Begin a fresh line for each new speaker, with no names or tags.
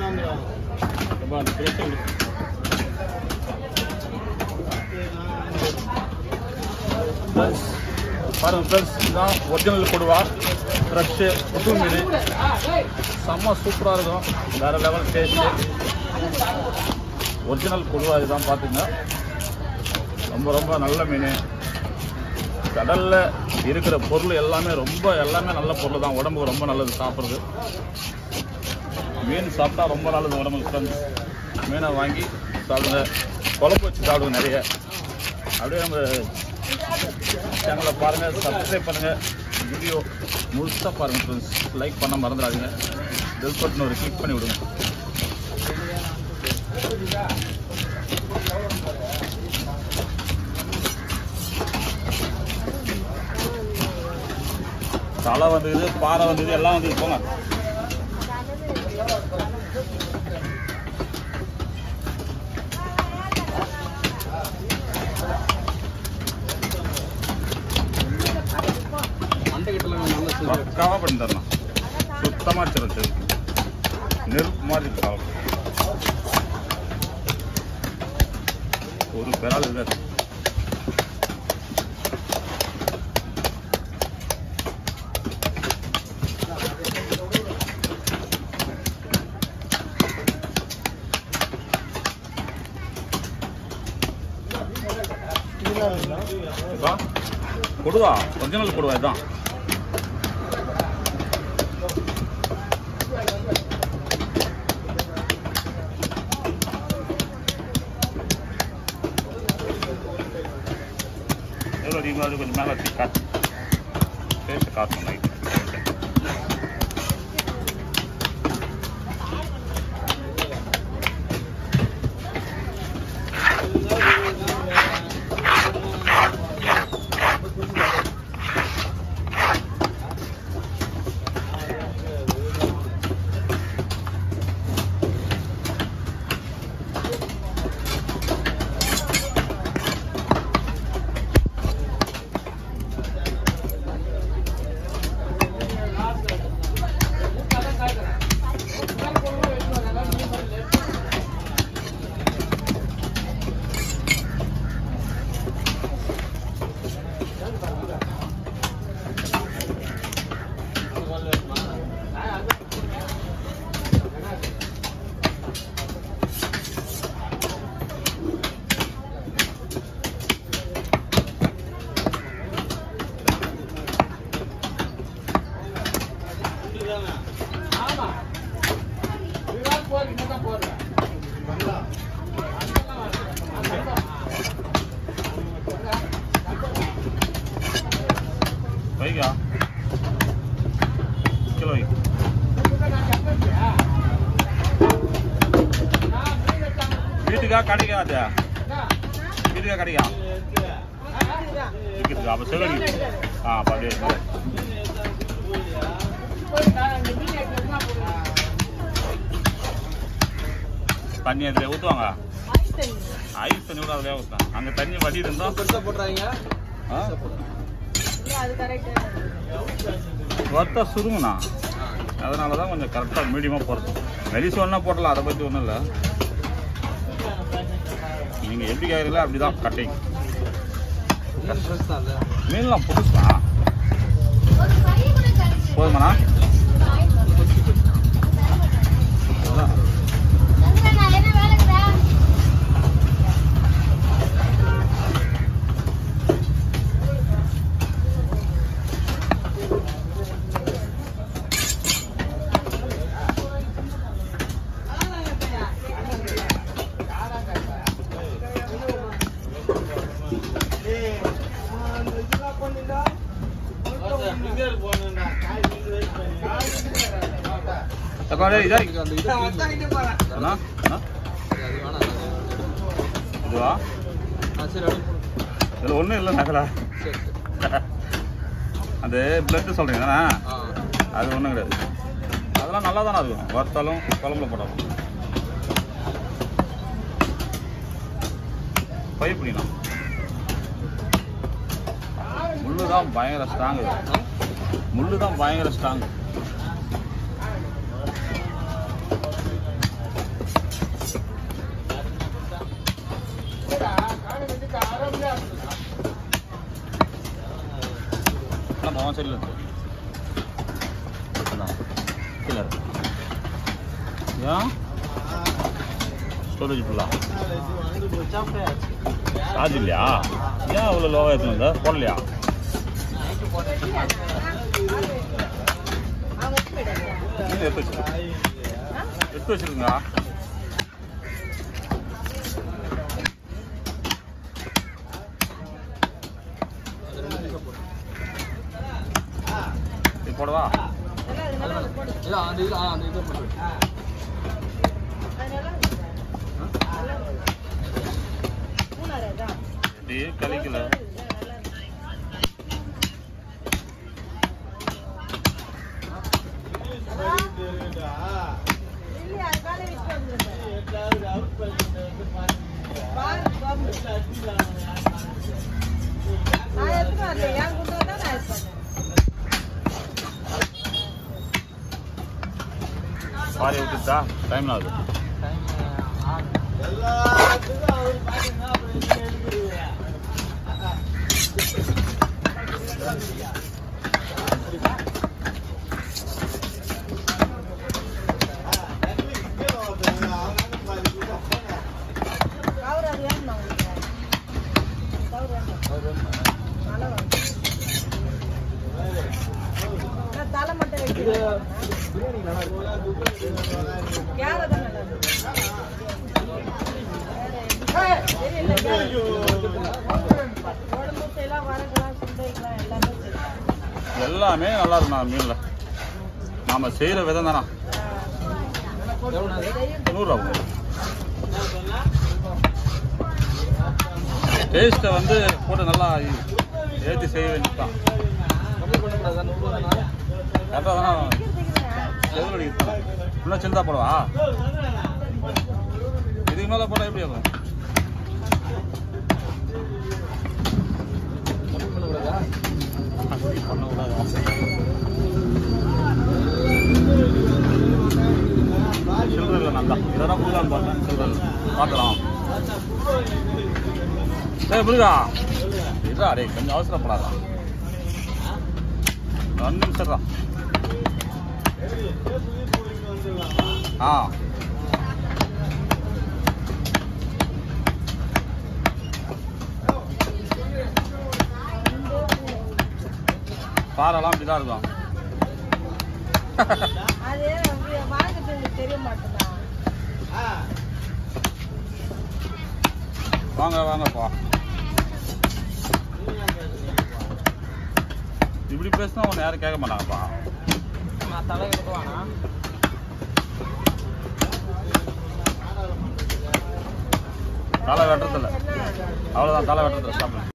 ரொம்ப அந்த பிரச்சனை ஃப்ரெண்ட்ஸ் பாருங்க ஃப்ரெண்ட்ஸ் இதுதான் ஒரிஜினல் கொடுவா ஃப்ரெஷ்ஷு புது மீன் செம்ம சூப்பராக இருக்கும் வேறு லெவல் டேஸ்ட்டு ஒரிஜினல் கொடுவா இதுதான் பார்த்துங்க ரொம்ப ரொம்ப நல்ல மீன் கடலில் இருக்கிற பொருள் எல்லாமே ரொம்ப எல்லாமே நல்ல பொருள் தான் உடம்புக்கு ரொம்ப நல்லது சாப்பிட்றது மீன் சாப்பிட்டா ரொம்ப நல்லது உடம்புக்கு ஃப்ரெண்ட்ஸ் மீனை வாங்கி சாப்பிடுங்க குழம்பு வச்சு சாப்பிடுங்க நிறைய அப்படியே நம்ம சேனலை பாருங்கள் சப்ஸ்கிரைப் பண்ணுங்கள் வீடியோ முழுசாக பாருங்கள் ஃப்ரெண்ட்ஸ் லைக் பண்ண மறந்துடாதீங்க பெல் பட்டன் ஒரு கிளிக் பண்ணி விடுங்க தலை வந்தது பாறை வந்தது எல்லாம் வந்தது போங்க பக்காவாக பண்ணி தரணும் சுத்தமாக வச்சிருச்சு நெருப்பு மாதிரி இருக்கு தலை. ஒரு பெறால் இருக்காது இதா கொடுவா ஒரிஜினல் கொடுவா இதுதான் எவ்வளோ அதிகமாக அது கொஞ்சம் மேலே வச்சு காட்டு டேஸ்ட்டு காட்டணும் நைட்டு வைக்கா கிலோ வை வீட்டுக்கா கடைக்கா அது வீட்டுக்கா கடைக்கா விற்கிறதுக்கா அப்போ சிவகங்கை ஆ அப்போ அப்படியே இருக்கு. தண்ணி அதில் ஊற்றுவாங்க ஐஸ் தண்ணி கூட அதிலே ஊற்றுவாங்க அங்கே தண்ணி வடி இருந்தால்
பெருசா போட்டுறாங்க
ஆ
அது கரெக்ட்
வறுத்தா சுருங்கண்ணா அதனால தான் கொஞ்சம் கரெக்டாக மீடியமாக போகிறது மெலிசு ஒன்றா போடலாம் அதை பற்றி ஒன்றும் இல்லை நீங்கள் எப்படி கேட்குறீங்களோ அப்படி தான் கட்டிங்
ஃப்ரெஷ் தான் இல்ல
மீன்லாம் புதுசா போதுமாண்ணா அதான். எப்பா டேய், இதா
இதுக்கு அந்த இது
அண்ணா அண்ணா
அது வேணாம்
இதுவா
ஆ சரி அப்படியே போடு.
இதில் ஒன்றும் இல்லை நகலா
சரி சரி
அந்த பிளட்டு சொல்கிறீங்க தானே
ஆ
அது ஒன்றும் கிடையாது அதெல்லாம் நல்லா தானே இருக்கும் வறுத்தாலும் குழம்புல போட்டாலும் பை பிடிக்கணும் முள்ளு தான் பயங்கர ஸ்ட்ராங் முள்ளு தான் பயங்கர ஸ்ட்ராங் அவன் சைடில் இருக்கு இந்தா, கீழே இருக்கு ஏன் ஸ்டோரேஜ் ஃபுல்லா சார்ஜ் இல்லையா ஏன் அவ்வளோ லோவாக எடுத்துன்னு வந்த போடலையா
அவங்க வச்சு போயிடாது
நீங்க எடுத்து வச்சு எடுத்து வச்சிருங்க
அது ரெண்டு பீஸா போடு
இது போடவா
நல்லா இருக்கு, நல்லா இருக்கு, போடு.
இல்ல அந்த இதுல ஆ, அந்த இதை போட்டு
அது நல்லா இருக்கு. நல்லா இருக்கு. மூணாறு அதான்.
இப்படி கழிக்கல
நல்லா இருக்கு. இல்லையே, அது மேலே விட்டு வந்துருங்க. பாரு, பாம்பு. நான் எடுத்துட்டு வரல, என் குண்டை தான் நான் எடுத்து வந்தேன்.
பாரி விட்டுட்டா டைம் ஆகுது
டைம் ஆ
கவுரு அது வேணுமா உங்களுக்கு? கவுரு வேணுமா? நல்லா வாங்க. நான் தலை மட்டும் வைக்கிறேன்.
பிரியாணி நல்லா இருக்கு
யாரை தான் நல்லா இருக்கு? தெரியல, யாரு? உடம்பு செய்யலாம், வரகலாம், சுண்டைக்கலாம், எல்லாமே செய்யலாம்.
எல்லாமே நல்லா இருக்கும் நான் மீனில் நாம் செய்கிற விதம் தானா
எவ்வளோ நேரம்
நூறுரூவா டேஸ்ட்டை வந்து போட்டு நல்லா ஏற்றி செய்ய வேண்டியதுதான்
கம்மி பண்ணக்கூடாது நூறு தானா
கரெக்டாக தானே
வைக்கிறதுக்குண்ணா.
எவ்வளோ அடிக்கிறேன் இன்னும் சின்னதாக போடவா இதுக்கு மேலே போட்டால் எப்படி ஆகும்
கம்மி பண்ணக்கூடாதா
அப்படி பண்ணக்கூடாது சில்லறை இல்லை நான் தான் இதெல்லாம் கொடுக்கலான்னு பார்த்தேன் சில்லறை இல்லை பார்க்கலாம் ஏய் முருகா இதா டேய் கொஞ்சம் அவசரப்படாதா ரெண்டு நிமிஷம் தான் ஆ பாறைலாம் இப்படி தான் இருக்கும்
அது அப்படி வாங்கிட்டு எனக்கு தெரிய மாட்டேதா
வாங்க வாங்கப்பா இப்படி பேசினா உன்னை யாரும் கேட்க மாட்டாங்கப்பா
நான் தலை எடுக்குவானா
தலை வெட்டுறதில்ல அவ்வளோதான் தலை வெட்டுறதில்ல சாப்பிடுங்க